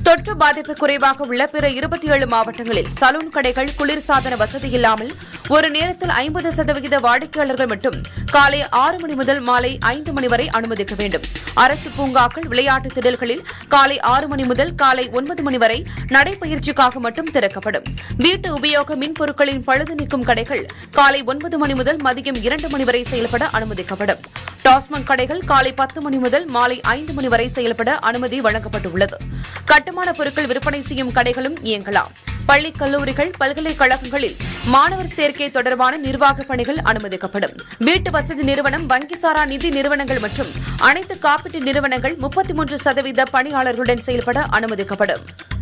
தொற்று பாதிப்பு குறைவாக உள்ள பிற இருபத்தி ஏழு மாவட்டங்களில் சலூன் கடைகள் குளிர்சாதன வசதி இல்லாமல் ஒரு நேரத்தில் ஐம்பது சதவிகித வாடிக்கையாளர்கள் மட்டும் காலை ஆறு மணி முதல் மாலை ஐந்து மணி வரை அனுமதிக்க வேண்டும் அரசு பூங்காக்கள் விளையாட்டு திடல்களில் காலை ஆறு மணி முதல் காலை ஒன்பது மணி வரை நடைபயிற்சிக்காக மட்டும் திறக்கப்படும் வீட்டு உபயோக மின் பொருட்களின் பழுது நீக்கும் கடைகள் காலை ஒன்பது மணி முதல் மதியம் இரண்டு மணி வரை செயல்பட அனுமதிக்கப்படும் டாஸ்மாக் கடைகள் காலை பத்து மணி முதல் மாலை ஐந்து மணி வரை செயல்பட அனுமதி வழங்கப்பட்டுள்ளது கட்டுமான பொருட்கள் விற்பனை செய்யும் கடைகளும் இயங்கலாம் பள்ளி கல்லூரிகள் பல்கலைக்கழகங்களில் மாணவர் சேர்க்கை தொடர்பான நிர்வாக பணிகள் அனுமதிக்கப்படும் வீட்டு வசதி நிறுவனம் வங்கிசாரா நிதி நிறுவனங்கள் மற்றும் அனைத்து காப்பீட்டு நிறுவனங்கள் முப்பத்தி மூன்று சதவீத பணியாளர்களுடன் செயல்பட அனுமதிக்கப்படும்